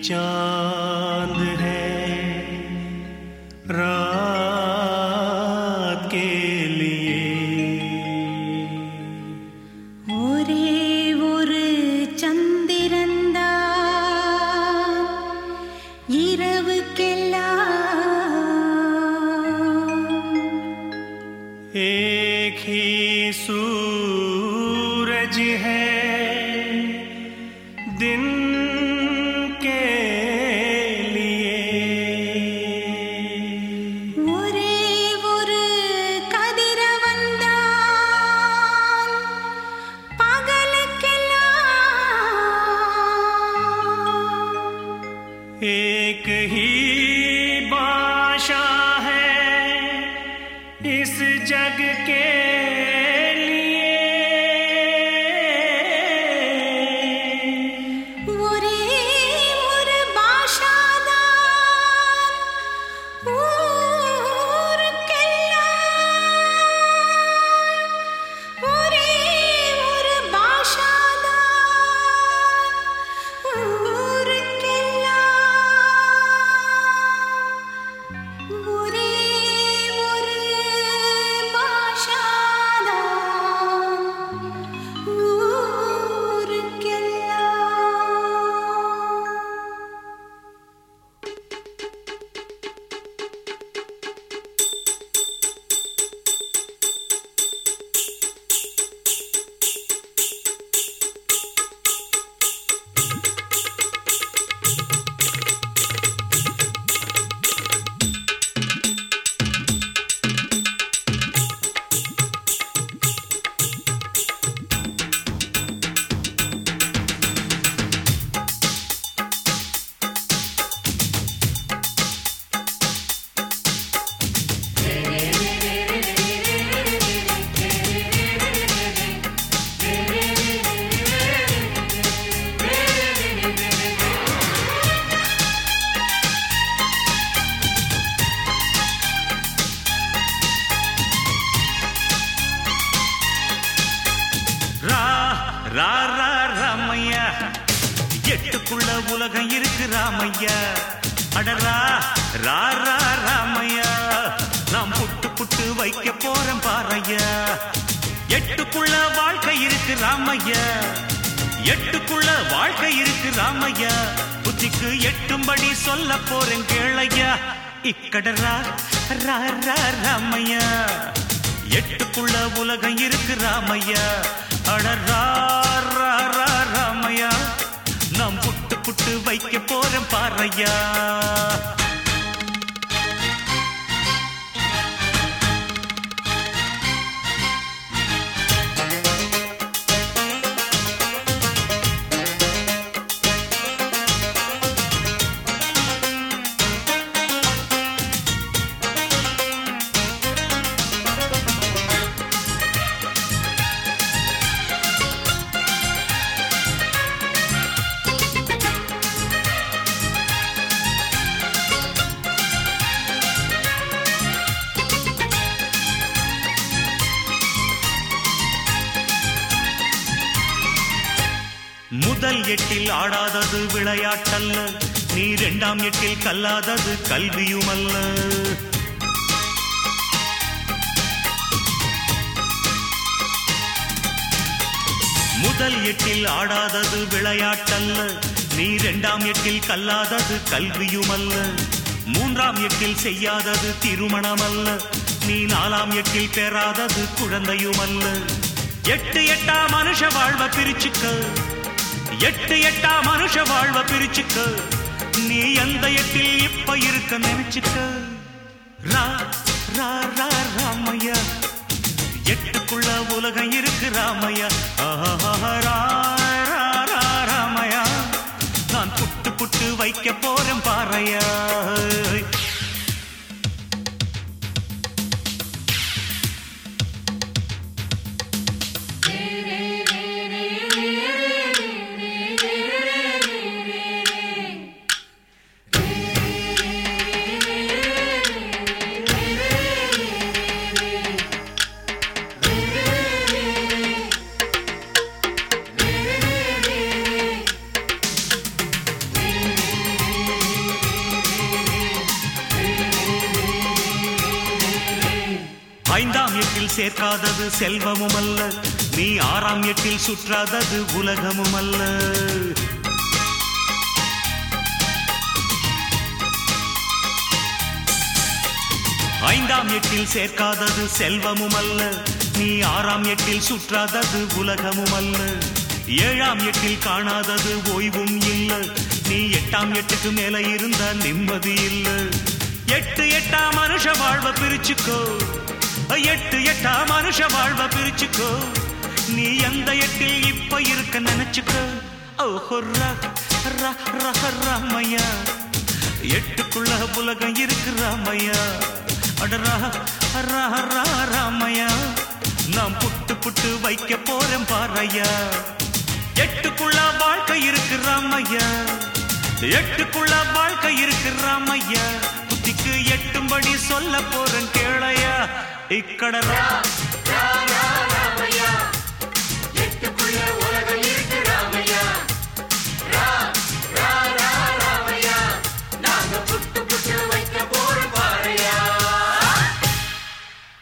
चांद है रात के लिए ஒரே ஒரு சந்திரன்தான் இரவுக்கெல்லாம் एक ही सूरज है दिन के लिए ஒரே ஒரு கதிரவன்தான் பகலுக்கெல்லாம் एक ही बाशा है इस जग के लिए ஒரே ஒரு பாஷாதான் ஊருக்கெல்லாம் ஒரே ஒரு பாஷாதான் ஊருக்கெல்லாம் ஒரே ஒரு பாஷாதான் ஊருக்கெல்லாம் ரா ரா ரா ராமையா எட்டுக்குள்ள உலகம் இருக்கு ராமையா அடரா ரா ரா ராமையா நாம் புட்டு புட்டு வைக்க போறேன் பாறையா எட்டுக்குள்ள வாழ்க்கை இருக்கு ராமையா எட்டுக்குள்ள வாழ்க்கை இருக்கு ராமையா புத்திக்கு எட்டும்படி சொல்ல போறேன் கேளையா இக்கடரா ரா ரா ராமையா எட்டுக்குள்ள உலகம் இருக்கு ராமையா அடரா ரா ரா ராமையா நாம் புட்டு புட்டு வைக்க போறேன் பாறையா முதல் எட்டில் ஆடாதது விளையாட்டல்ல நீ இரண்டாம் எட்டில் கல்லாதது கல்வியுமல்ல முதல் எட்டில் ஆடாதது விளையாட்டல்ல நீ இரண்டாம் எட்டில் கல்லாதது கல்வியுமல்ல மூன்றாம் எட்டில் செய்யாதது திருமணமல்ல நீ நாலாம் எட்டில் பெறாதது குழந்தையுமல்ல எட்டு எட்டா மனுஷ வாழ்வ பிரிச்சுக்க எட்டு எட்டா மனுஷ வாழ்வ பிரிச்சுக்க நீ எந்த எட்டில் இப்ப இருக்க நினைச்சுக்க ரா ரா ரா ராமையா எட்டுக்குள்ள உலகம் இருக்கு ராமையா ஆஹா, ரா, ரா, ரா, ராமையா நான் புட்டு புட்டு வைக்க போறேன் பாறையா Thank எட்டில் சேர்க்காதது செல்வமும் அல்ல நீ ஆறாம் எட்டில் சுற்றாதது உலகமும் அல்ல ஐந்தாம் எட்டில் சேர்க்காதது செல்வமும் அல்ல நீ ஆறாம் எட்டில் சுற்றாதது உலகமும் அல்ல ஏழாம் எட்டில் காணாதது ஓய்வும் இல்ல நீ எட்டாம் எட்டுக்கு மேல இருந்த நிம்மதி இல்ல எட்டு எட்டா மனுஷ வாழ்வ பிரிச்சுக்கோ எட்டு எட்டா மனுஷ வாழ்வ பிரிச்சுக்கோ நீ எந்த எட்டில் இப்ப இருக்க நினைச்சுக்கோ ஓஹோ ரா ரா ரா ராமையா எட்டுக்குள்ள உலகம் இருக்கு ராமையா அடரா ரா ரா ராமையா நான் புட்டு புட்டு வைக்க போறேன் பாறையா எட்டுக்குள்ள வாழ்க்கை இருக்கு ராமையா எட்டுக்குள்ள வாழ்க்கை இருக்கு ராமையா புத்திக்கு எட்டும்படி சொல்ல போறேன் கேளையா இக்கடரா